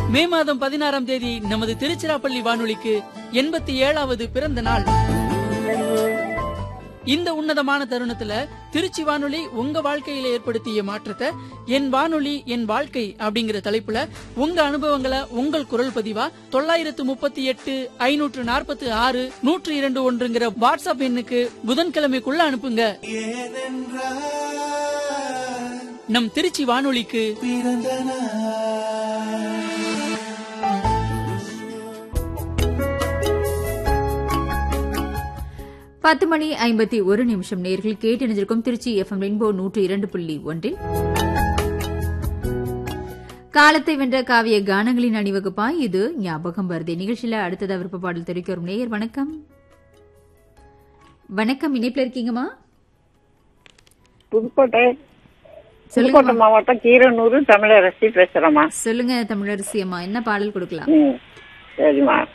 மே மாதம் பதினாறாம் தேதி நமது திருச்சிராப்பள்ளி வானொலிக்கு எண்பத்தி ஏழாவது பிறந்த நாள் இந்த உன்னதமான தருணத்துல திருச்சி வானொலி உங்க வாழ்க்கையில ஏற்படுத்திய மாற்றத்தை என் வானொலி என் வாழ்க்கை அப்படிங்கிற தலைப்புல உங்க அனுபவங்களை உங்கள் குரல் பதிவா தொள்ளாயிரத்து முப்பத்தி எட்டு ஐநூற்று நாற்பத்தி ஆறு நூற்று இரண்டு ஒன்றுங்கிற வாட்ஸ்அப் எண்ணுக்கு புதன்கிழமைக்குள்ள அனுப்புங்க நம் திருச்சி வானொலிக்கு பத்து மணி ஐம்பத்தி ஒரு நிமிஷம் நேர்கள் கேட்டணிஞ்சிருக்கும் திருச்சி எஃப்எம் ரெயின்போ நூற்று இரண்டு புள்ளி ஒன்றில் காலத்தை வென்ற காவிய கானங்களின் அணிவகுப்பாய் இது ஞாபகம் வருது நிகழ்ச்சியில அடுத்ததா விருப்ப பாடல் தெரிவிக்க வரும் நேயர் வணக்கம் வணக்கம் இணைப்புல இருக்கீங்கம்மா புதுக்கோட்டை சொல்லுங்க புதுக்கோட்டை மாவட்டம் கீரனூர் தமிழரசி பேசுறேம்மா சொல்லுங்க தமிழரசி அம்மா என்ன பாடல் கொடுக்கலாம் ம் சரிம்மா